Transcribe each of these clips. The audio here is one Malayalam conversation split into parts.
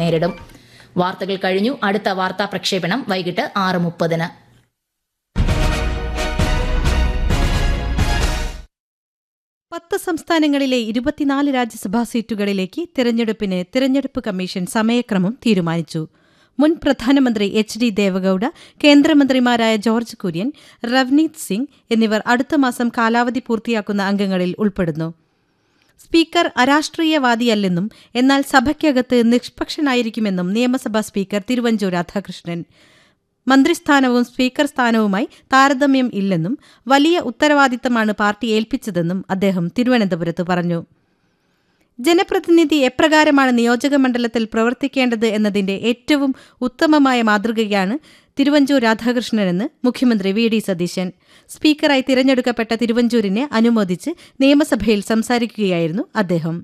നേരിടും വാർത്തകൾ കഴിഞ്ഞു അടുത്ത വാർത്താ പ്രക്ഷേപണം വൈകിട്ട് ആറ് മുപ്പതിന് പത്ത് സംസ്ഥാനങ്ങളിലെ ഇരുപത്തിനാല് രാജ്യസഭാ സീറ്റുകളിലേക്ക് തിരഞ്ഞെടുപ്പിന് തിരഞ്ഞെടുപ്പ് കമ്മീഷൻ സമയക്രമം തീരുമാനിച്ചു മുൻ പ്രധാനമന്ത്രി എച്ച് ഡി ദേവഗൌഡ കേന്ദ്രമന്ത്രിമാരായ ജോർജ് കുര്യൻ റവ്നീത് സിംഗ് എന്നിവർ അടുത്ത മാസം കാലാവധി പൂർത്തിയാക്കുന്ന അംഗങ്ങളിൽ ഉൾപ്പെടുന്നു സ്പീക്കർ അരാഷ്ട്രീയവാദിയല്ലെന്നും എന്നാൽ സഭയ്ക്കകത്ത് നിഷ്പക്ഷനായിരിക്കുമെന്നും നിയമസഭാ സ്പീക്കർ തിരുവഞ്ചൂർ രാധാകൃഷ്ണൻ മന്ത്രിസ്ഥാനവും സ്പീക്കർ സ്ഥാനവുമായി താരതമ്യം ഇല്ലെന്നും വലിയ ഉത്തരവാദിത്തമാണ് പാർട്ടി ഏൽപ്പിച്ചതെന്നും അദ്ദേഹം തിരുവനന്തപുരത്ത് പറഞ്ഞു ജനപ്രതിനിധി എപ്രകാരമാണ് നിയോജക മണ്ഡലത്തിൽ പ്രവർത്തിക്കേണ്ടത് എന്നതിന്റെ ഏറ്റവും ഉത്തമമായ മാതൃകയാണ് തിരുവഞ്ചൂർ രാധാകൃഷ്ണനെന്ന് മുഖ്യമന്ത്രി വി ഡി സതീശൻ സ്പീക്കറായി തിരഞ്ഞെടുക്കപ്പെട്ട തിരുവഞ്ചൂരിനെ അനുമോദിച്ച് നിയമസഭയിൽ സംസാരിക്കുകയായിരുന്നു അദ്ദേഹം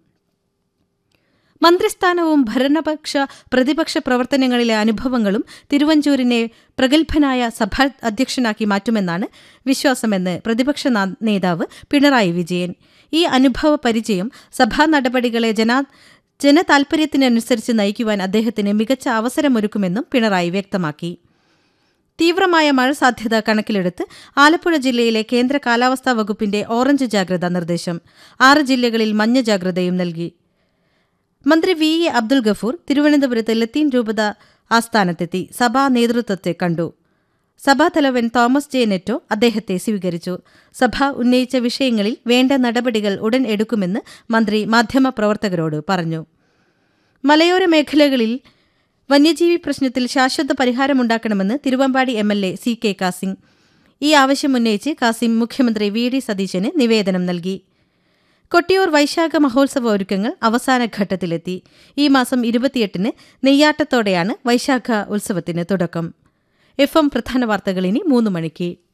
മന്ത്രിസ്ഥാനവും ഭരണപക്ഷ പ്രതിപക്ഷ പ്രവർത്തനങ്ങളിലെ അനുഭവങ്ങളും തിരുവഞ്ചൂരിനെ പ്രഗത്ഭനായ സഭാ അധ്യക്ഷനാക്കി മാറ്റുമെന്നാണ് വിശ്വാസമെന്ന് പ്രതിപക്ഷ നാ- നേതാവ് പിണറായി വിജയൻ ഈ അനുഭവ പരിചയം സഭാ നടപടികളെ ജനാ ജനതാൽപര്യത്തിനനുസരിച്ച് നയിക്കുവാൻ അദ്ദേഹത്തിന് മികച്ച അവസരമൊരുക്കുമെന്നും പിണറായി വ്യക്തമാക്കി തീവ്രമായ മഴ സാധ്യത കണക്കിലെടുത്ത് ആലപ്പുഴ ജില്ലയിലെ കേന്ദ്ര കാലാവസ്ഥാ വകുപ്പിന്റെ ഓറഞ്ച് ജാഗ്രതാ നിർദ്ദേശം ആറ് ജില്ലകളിൽ മഞ്ഞ ജാഗ്രതയും നൽകി മന്ത്രി വി എ അബ്ദുൽ ഗഫൂർ തിരുവനന്തപുരത്ത് ലത്തീൻ രൂപത ആസ്ഥാനത്തെത്തി സഭാ നേതൃത്വത്തെ കണ്ടു സഭാതലവൻ തോമസ് ജെ നെറ്റോ അദ്ദേഹത്തെ സ്വീകരിച്ചു സഭ ഉന്നയിച്ച വിഷയങ്ങളിൽ വേണ്ട നടപടികൾ ഉടൻ എടുക്കുമെന്ന് മന്ത്രി മാധ്യമപ്രവർത്തകരോട് പറഞ്ഞു മലയോര മേഖലകളിൽ വന്യജീവി പ്രശ്നത്തിൽ ശാശ്വത പരിഹാരമുണ്ടാക്കണമെന്ന് Thiruvambady M L A C K Kasim ഈ ആവശ്യമുന്നയിച്ച് കാസിം മുഖ്യമന്ത്രി വി ഡി സതീശന് നിവേദനം നൽകി കൊട്ടിയൂർ വൈശാഖ മഹോത്സവ ഒരുക്കങ്ങൾ അവസാന ഘട്ടത്തിലെത്തി ഈ മാസം ഇരുപത്തിയെട്ടിന് നെയ്യാട്ടത്തോടെയാണ് വൈശാഖ ഉത്സവത്തിന് തുടക്കം എഫ് എം പ്രധാന വാർത്തകൾ ഇനി മൂന്ന് മണിക്ക്